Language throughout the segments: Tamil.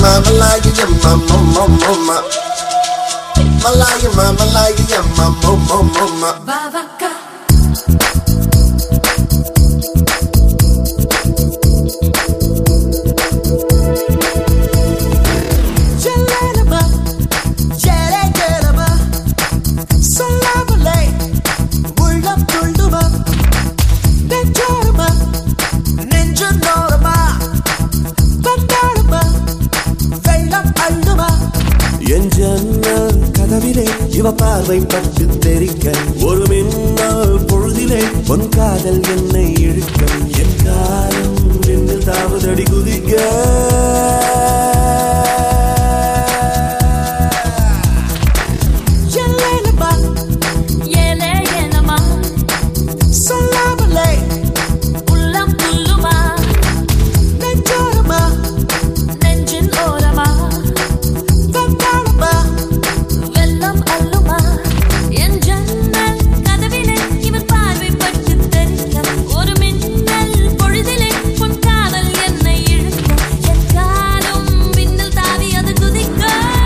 yamma, malaya yamma, mama, mama. Malaya yamma, malaya yamma, mama, mama. Vavaka. Jelenaba, ஜெரஜெரமா, சொல்லாமலே உள்ளம் துள்ளுமா, நெஞ்சோரமா, நெஞ்சு நோரமா, வந்தாளுமா, வெள்ளம் அள்ளுமா. என் ஜன்னல் கதவிலே இவ பார்வை பட்டு தெரிக்க ஒரு மின்னல் பொழுதிலே பொன் காதல் என்னை இழுக்க என் காலம் நின்றில் தாவதடி குதிக்க ஜெலெலமா, ஏலே ஏலமா, சொல்லாமலே உள்ளம் துள்ளுமா, நெஞ்சோரமா, நெஞ்சின் ஓரமா, வந்தாளுமா, வெள்ளம் அள்ளுமா. என் ஜன்னல் கதவிலே இவன் பார்வை பட்டு தெரிக்க, ஒரு மின்னல் பொழுதிலே உன் காதல் என்னை இழுக்க, என் காலும் மின்னல் தாவி அது குதிக்க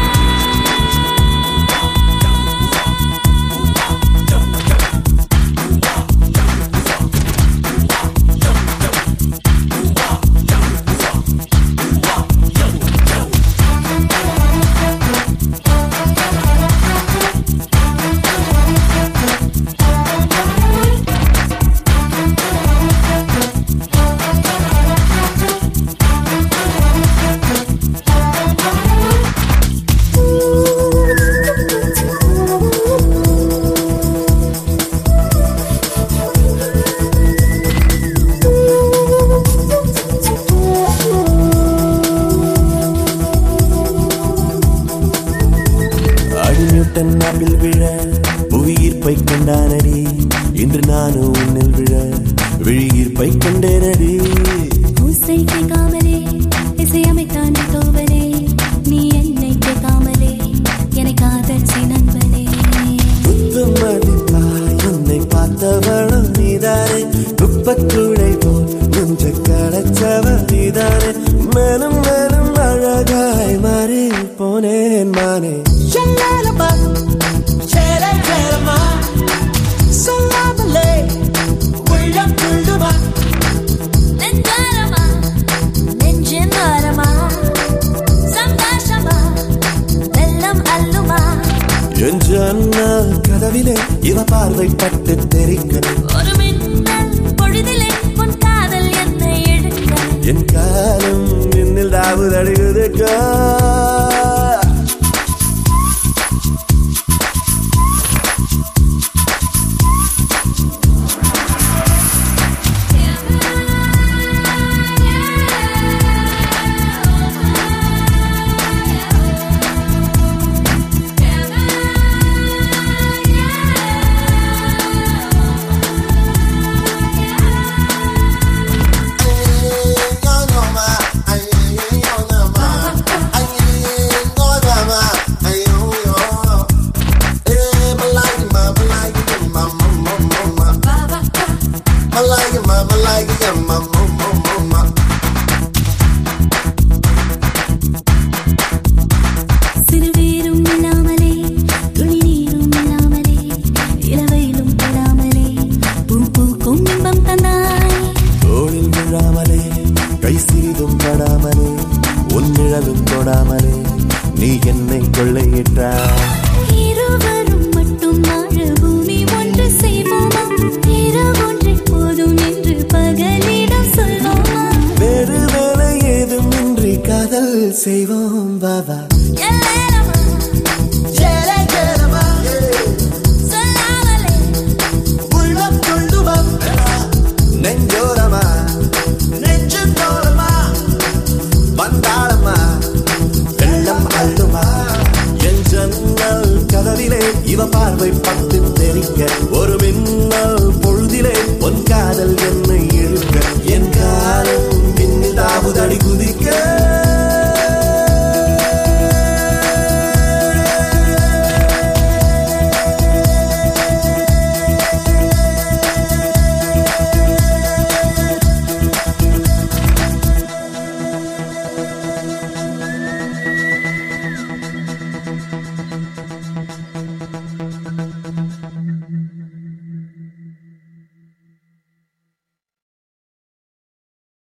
அடிநியூட்டன் நாம்பில் விழ புவியீர்ப்பை கண்டானடி இன்று நானும் உன்னில் விழ விழியீர்ப்பை கண்டேனடி ஓசை கேட்காமலே இசையமைத்தானே தோவலே நீ என்னை கேட்காமலே என்னை காதல் நண்பனே குத்து மதிப்பாய் உன்னை பார்த்தவளும் நீதானே குப்பக்கூடை போல் நெஞ்ச களைச்சவ நீதானே மேலும் மேலும் அழகாய் மாறி போனேன் மானே ஜெலெலமா, ஜெரஜெரமா, சொல்லாமலே உள்ளம் துள்ளுமா நெஞ்சாரமா நெஞ்சின் ஓரமா சந்தோஷமா வெள்ளம் அள்ளுமா என் ஜன்னல் கதவிலே இவ பார்வை பட்டு தெரிக்க ஒரு மின்னல் பொழுதிலே உன் காதல் என்னை இழுக்க என் காலம் நின்னில் தாவுதடுகுதுக்கா சிறுவீரும் இல்லாமலே துளி நீரும் இல்லாமலே இளவையிலும் படாமலே பூ பூக்கும் இன்பம் தந்தாய் தோளில் விழாமலே கை சிறிதும் படாமலே உன் நிழலும் தொடாமலே நீ என்னை கொள்ளையிட்டாய் இருவரும் மட்டும் வாழ பூமி ஒன்று செய்வோமா இரவொன்றை போதும் என்று பகலிடம் சொல்வோமா வேறு வேலை ஏதும் இன்றி காதல் செய்வோம் பாபா எல்லேலமா ஜெரஜெரமா, சொல்லாமலே உள்ளம் துள்ளுமா நெஞ்சோரமா நெஞ்சு நோரமா வந்தாளம்மா வெள்ளம் அள்ளுமா என் ஜன்னல் கதவிலே இவ பார்வை பட்டு தெரிக்க ஒரு மின்னல் பொழுதிலே பொன் காதல் என்னை இழுக்க என் காலம் பின்னில் தாவுதடி குதி